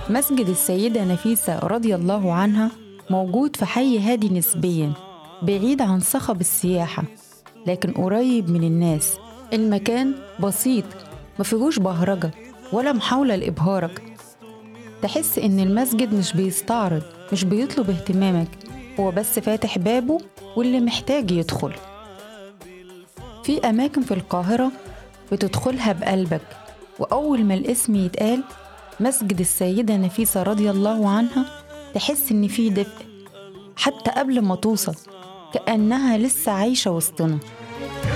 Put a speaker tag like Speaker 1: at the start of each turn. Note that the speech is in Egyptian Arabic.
Speaker 1: مسجد السيدة نفيسة رضي الله عنها موجود في حي هادي نسبيا بعيد عن صخب السياحة لكن قريب من الناس المكان بسيط ما فيهوش بهرجة ولا محاولة لإبهارك تحس إن المسجد مش بيستعرض مش بيطلب اهتمامك هو بس فاتح بابه واللي محتاج يدخل في أماكن في القاهرة بتدخلها بقلبك وأول ما الاسم يتقال مسجد السيدة نفيسة رضي الله عنها تحس إن في دفء حتى قبل ما توصل كأنها لسه عايشة وسطنا